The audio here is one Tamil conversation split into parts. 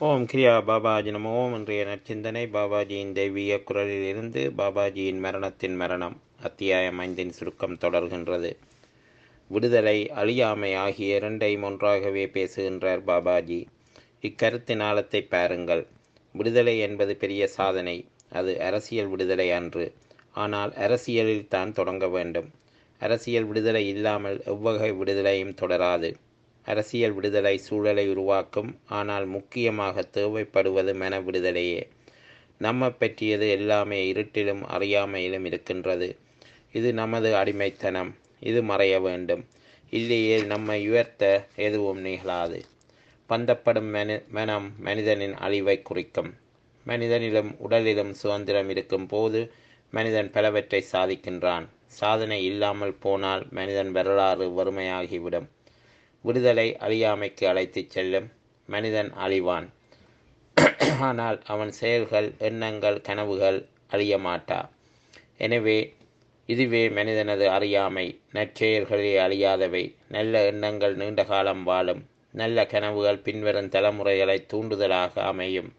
ஓம் கிரியா பாபாஜி நமோ இன்றைய நற்சிந்தனை பாபாஜியின் தெய்வீக குரலிலிருந்து பாபாஜியின் மரணத்தின் மரணம் அத்தியாயம் ஐந்தின் சுருக்கம் தொடர்கின்றது விடுதலை அழியாமை ஆகிய இரண்டையும் ஒன்றாகவே பேசுகின்றார் பாபாஜி இக்கருத்தின் ஆழத்தை பாருங்கள் விடுதலை என்பது பெரிய சாதனை அது அரசியல் விடுதலை அன்று ஆனால் அரசியலில் தான் தொடங்க வேண்டும் அரசியல் விடுதலை இல்லாமல் எவ்வகை விடுதலையும் தொடராது அரசியல் விடுதலை சூழலை உருவாக்கும் ஆனால் முக்கியமாக தேவைப்படுவது மன விடுதலையே நம்ம பற்றியது எல்லாமே இருட்டிலும் அறியாமையிலும் இருக்கின்றது இது நமது அடிமைத்தனம் இது மறைய வேண்டும் இல்லையே நம்மை உயர்த்த எதுவும் நிகழாது பந்தப்படும் மனு மனம் மனிதனின் அழிவை குறிக்கும் மனிதனிலும் உடலிலும் சுதந்திரம் இருக்கும் போது மனிதன் பலவற்றை சாதிக்கின்றான் சாதனை இல்லாமல் போனால் மனிதன் வரலாறு வறுமையாகிவிடும் விடுதலை அழியாமைக்கு அழைத்துச் செல்லும் மனிதன் அழிவான் ஆனால் அவன் செயல்கள் எண்ணங்கள் கனவுகள் அழிய மாட்டா எனவே இதுவே மனிதனது அறியாமை நற்செயல்களே அழியாதவை நல்ல எண்ணங்கள் நீண்ட காலம் வாழும் நல்ல கனவுகள் பின்வரும் தலைமுறைகளை தூண்டுதலாக அமையும்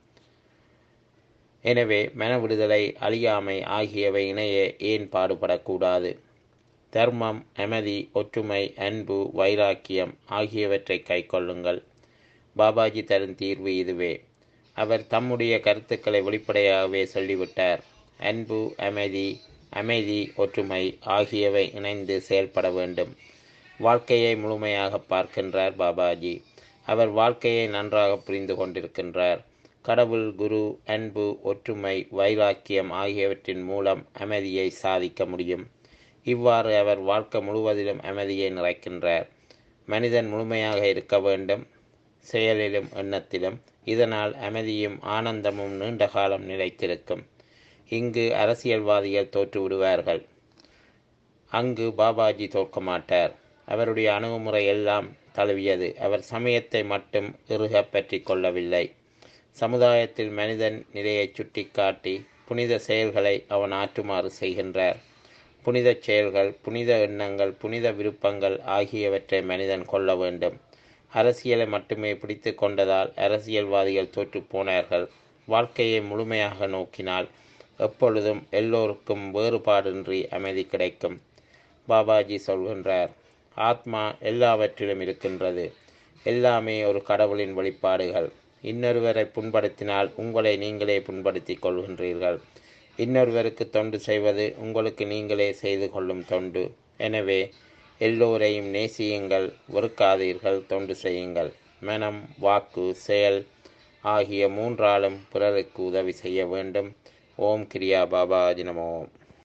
எனவே மன விடுதலை அழியாமை ஆகியவை இணைய ஏன் பாடுபடக்கூடாது தர்மம் அமைதி ஒற்றுமை அன்பு வைராக்கியம் ஆகியவற்றை கைக்கொள்ளுங்கள் பாபாஜி தரும் தீர்வு இதுவே அவர் தம்முடைய கருத்துக்களை வெளிப்படையாகவே சொல்லிவிட்டார் அன்பு அமைதி அமைதி ஒற்றுமை ஆகியவை இணைந்து செயல்பட வேண்டும் வாழ்க்கையை முழுமையாக பார்க்கின்றார் பாபாஜி அவர் வாழ்க்கையை நன்றாக புரிந்து கொண்டிருக்கின்றார் கடவுள் குரு அன்பு ஒற்றுமை வைராக்கியம் ஆகியவற்றின் மூலம் அமைதியை சாதிக்க முடியும் இவ்வாறு அவர் வாழ்க்கை முழுவதிலும் அமைதியை நிறைக்கின்றார் மனிதன் முழுமையாக இருக்க வேண்டும் செயலிலும் எண்ணத்திலும் இதனால் அமைதியும் ஆனந்தமும் நீண்ட காலம் நிலைத்திருக்கும் இங்கு அரசியல்வாதிகள் தோற்று விடுவார்கள் அங்கு பாபாஜி தோற்க மாட்டார் அவருடைய அணுகுமுறை எல்லாம் தழுவியது அவர் சமயத்தை மட்டும் இறுக பற்றி கொள்ளவில்லை சமுதாயத்தில் மனிதன் நிலையை சுட்டிக்காட்டி புனித செயல்களை அவன் ஆற்றுமாறு செய்கின்றார் புனித செயல்கள் புனித எண்ணங்கள் புனித விருப்பங்கள் ஆகியவற்றை மனிதன் கொள்ள வேண்டும் அரசியலை மட்டுமே பிடித்து கொண்டதால் அரசியல்வாதிகள் தோற்று போனார்கள் வாழ்க்கையை முழுமையாக நோக்கினால் எப்பொழுதும் எல்லோருக்கும் வேறுபாடின்றி அமைதி கிடைக்கும் பாபாஜி சொல்கின்றார் ஆத்மா எல்லாவற்றிலும் இருக்கின்றது எல்லாமே ஒரு கடவுளின் வெளிப்பாடுகள் இன்னொருவரை புண்படுத்தினால் உங்களை நீங்களே புண்படுத்திக் கொள்கின்றீர்கள் இன்னொருவருக்கு தொண்டு செய்வது உங்களுக்கு நீங்களே செய்து கொள்ளும் தொண்டு எனவே எல்லோரையும் நேசியுங்கள் வெறுக்காதீர்கள் தொண்டு செய்யுங்கள் மனம் வாக்கு செயல் ஆகிய மூன்றாலும் பிறருக்கு உதவி செய்ய வேண்டும் ஓம் கிரியா பாபாஜி நமோம்